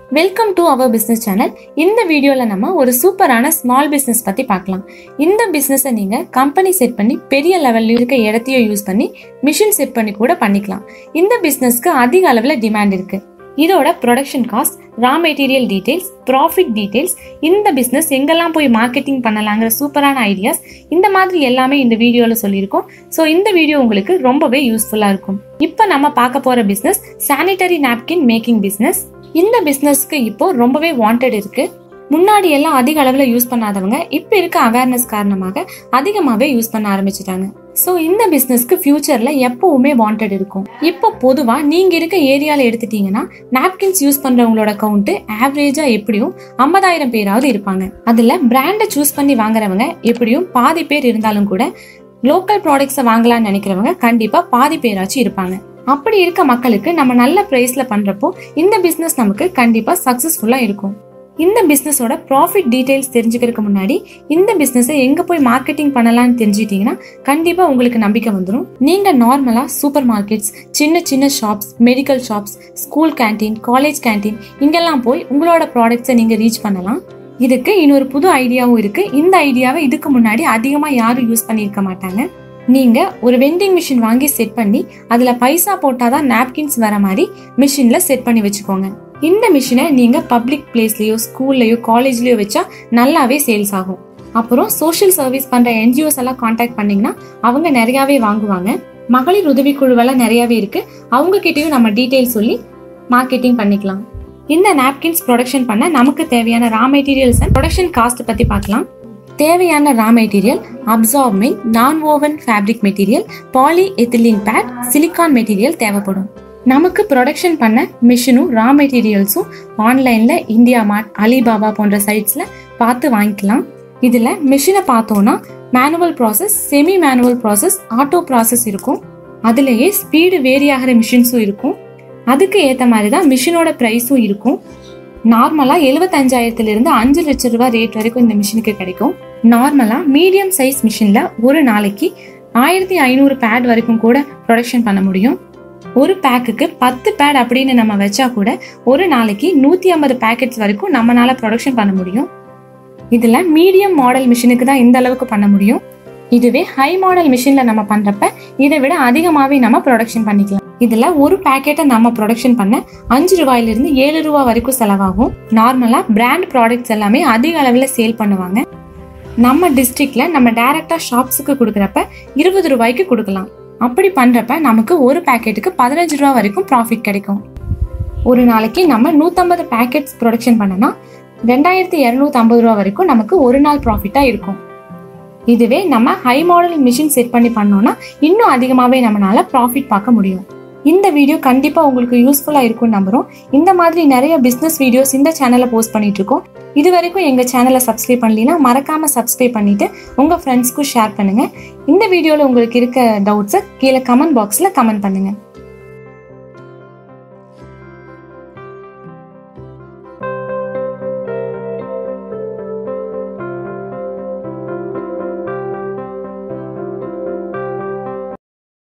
welcome to our business channel இந்த வீடியோவில் நம்ம ஒரு சூப்பரான ஸ்மால் பிஸ்னஸ் பற்றி பார்க்கலாம் இந்த பிஸ்னஸை நீங்கள் கம்பெனி செட் பண்ணி பெரிய லெவலில் இருக்க இடத்தையும் யூஸ் பண்ணி மிஷின் செட் பண்ணி கூட பண்ணிக்கலாம் இந்த பிஸ்னஸ்க்கு அதிக அளவில் டிமாண்ட் இருக்கு இதோட production cost raw material details profit details இந்த பிஸ்னஸ் எங்கெல்லாம் போய் மார்க்கெட்டிங் பண்ணலாங்கிற சூப்பரான ஐடியாஸ் இந்த மாதிரி எல்லாமே இந்த வீடியோவில் சொல்லியிருக்கோம் ஸோ இந்த வீடியோ உங்களுக்கு ரொம்பவே யூஸ்ஃபுல்லாக இருக்கும் இப்போ நம்ம பார்க்க போகிற business sanitary napkin making business இந்த பிஸ்னஸ்க்கு இப்போ ரொம்பவே வாண்டட் இருக்கு முன்னாடி எல்லாம் அதிக அளவில் யூஸ் பண்ணாதவங்க இப்போ இருக்க அவேர்னஸ் காரணமாக அதிகமாகவே யூஸ் பண்ண ஆரம்பிச்சிட்டாங்க ஸோ இந்த பிஸ்னஸ்க்கு ஃபியூச்சர்ல எப்பவுமே வாண்டட் இருக்கும் இப்போ பொதுவாக நீங்க இருக்க ஏரியால எடுத்துட்டீங்கன்னா நாப்கின்ஸ் யூஸ் பண்றவங்களோட கவுண்ட் ஆவரேஜா எப்படியும் ஐம்பதாயிரம் பேராவது இருப்பாங்க அதுல பிராண்டை சூஸ் பண்ணி வாங்குறவங்க எப்படியும் பாதி பேர் இருந்தாலும் கூட லோக்கல் ப்ராடக்ட்ஸை வாங்கலாம்னு நினைக்கிறவங்க கண்டிப்பா பாதி பேராச்சும் இருப்பாங்க அப்படி இருக்க மக்களுக்கு நம்ம நல்ல பிரைஸ்ல பண்றப்போ இந்த பிசினஸ் நமக்கு கண்டிப்பா சக்சஸ்ஃபுல்லா இருக்கும் இந்த பிசினஸோட ப்ராஃபிட் டீடைல்ஸ் தெரிஞ்சுக்கிறதுக்கு முன்னாடி இந்த பிசினஸை எங்க போய் மார்க்கெட்டிங் பண்ணலாம்னு தெரிஞ்சுக்கிட்டீங்கன்னா கண்டிப்பா உங்களுக்கு நம்பிக்கை வந்துடும் நீங்க நார்மலா சூப்பர் மார்க்கெட்ஸ் சின்ன சின்ன shops medical shops school canteen college canteen இங்கெல்லாம் போய் உங்களோட ப்ராடக்ட்ஸை நீங்க ரீச் பண்ணலாம் இதுக்கு இன்னொரு புது ஐடியாவும் இருக்கு இந்த ஐடியாவை இதுக்கு முன்னாடி அதிகமா யாரும் யூஸ் பண்ணியிருக்க மாட்டாங்க நீங்க ஒரு வெண்டிங் மிஷின் வாங்கி செட் பண்ணி அதுல பைசா போட்டாதான் நாப்கின்ஸ் வர மாதிரி மிஷின்ல செட் பண்ணி வச்சுக்கோங்க இந்த மிஷினை நீங்க பப்ளிக் பிளேஸ்லயோ ஸ்கூல்லயோ காலேஜ்லயோ வச்சா நல்லாவே சேல்ஸ் ஆகும் அப்புறம் சோஷியல் சர்வீஸ் பண்ற என்ஜிஓஸ் எல்லாம் காண்டாக்ட் பண்ணீங்கன்னா அவங்க நிறையவே வாங்குவாங்க மகளிர் உதவிக்குழுவெல்லாம் நிறையவே இருக்கு அவங்க கிட்டயும் நம்ம டீடைல் சொல்லி மார்க்கெட்டிங் பண்ணிக்கலாம் இந்த நாப்கின்ஸ் ப்ரொடக்ஷன் பண்ண நமக்கு தேவையான raw materials and production cost பத்தி பார்க்கலாம் தேவையான raw material absorbing non woven fabric material polyethylene pad silicone material தேவைப்படும் நமக்கு ப்ரொடக்ஷன் பண்ண மிஷினும் ரா மெட்டீரியல்ஸும் ஆன்லைன்ல இந்தியா மார்ட் அலிபாபா போன்ற சைட்ஸ்ல பார்த்து வாங்கிக்கலாம் இதுல மிஷினை பார்த்தோம்னா manual process semi manual process auto process இருக்கும் அதுலயே ஸ்பீடு வேரி ஆகிற மிஷின்ஸும் இருக்கும் அதுக்கு ஏத்த மாதிரி தான் மிஷினோட ப்ரைஸும் இருக்கும் நார்மலா எழுபத்தஞ்சாயிரத்துல இருந்து அஞ்சு லட்சம் ரூபாய் ரேட் வரைக்கும் இந்த மிஷினுக்கு கிடைக்கும் நார்மலா மீடியம் சைஸ் மிஷின்ல ஒரு நாளைக்கு ஆயிரத்தி ஐநூறு பேட் வரைக்கும் கூட ப்ரொடக்ஷன் பண்ண முடியும் ஒரு பேக்குக்கு பத்து பேட் அப்படின்னு நம்ம வச்சா கூட ஒரு நாளைக்கு நூத்தி ஐம்பது பேக்கெட்ஸ் வரைக்கும் நம்மளால ப்ரொடக்ஷன் பண்ண முடியும் இதுல மீடியம் மாடல் மிஷினுக்கு தான் இந்த அளவுக்கு பண்ண முடியும் இதுவே ஹை மாடல் மிஷின்ல நம்ம பண்றப்ப இதை விட அதிகமாவே நம்ம ப்ரொடக்ஷன் பண்ணிக்கலாம் இதுல ஒரு பேக்கெட்டை நம்ம ப்ரொடக்ஷன் பண்ண அஞ்சு ரூபாயில இருந்து ஏழு ரூபா வரைக்கும் செலவாகும் நார்மலா பிராண்ட் ப்ராடக்ட்ஸ் எல்லாமே அதிக அளவுல சேல் பண்ணுவாங்க நம்ம டிஸ்ட்ரிக்ட்ல நம்ம டைரக்டா ஷாப்ஸுக்கு கொடுக்குறப்ப இருபது ரூபாய்க்கு கொடுக்கலாம் அப்படி பண்றப்ப நமக்கு ஒரு பேக்கெட்டுக்கு பதினஞ்சு ரூபா வரைக்கும் ப்ராஃபிட் கிடைக்கும் ஒரு நாளைக்கு நம்ம நூத்தம்பது பேக்கெட்ஸ் ப்ரொடக்ஷன் பண்ணனா ரெண்டாயிரத்தி இரநூத்தி ஐம்பது ரூபா வரைக்கும் நமக்கு ஒரு நாள் ப்ராஃபிட்டா இருக்கும் இதுவே நம்ம ஹை மாடல் மிஷின் செட் பண்ணி பண்ணோம்னா இன்னும் அதிகமாகவே நம்மளால ப்ராஃபிட் பார்க்க முடியும் இந்த வீடியோ கண்டிப்பா உங்களுக்கு யூஸ்ஃபுல்லா இருக்கும் நம்புறோம் இந்த மாதிரி நிறைய பிசினஸ் வீடியோஸ் இந்த சேனல்ல போஸ்ட் பண்ணிட்டு இருக்கோம் இது வரைக்கும் எங்க சேனலை சப்ஸ்கிரைப் பண்ணலனா மறக்காம சப்ஸ்கிரைப் பண்ணிட்டு உங்க ஃப்ரெண்ட்ஸ்க்கும் ஷேர் பண்ணுங்க இந்த வீடியோல உங்களுக்கு இருக்க டவுட்ஸை கீழே கமெண்ட் பாக்ஸ்ல கமெண்ட் பண்ணுங்க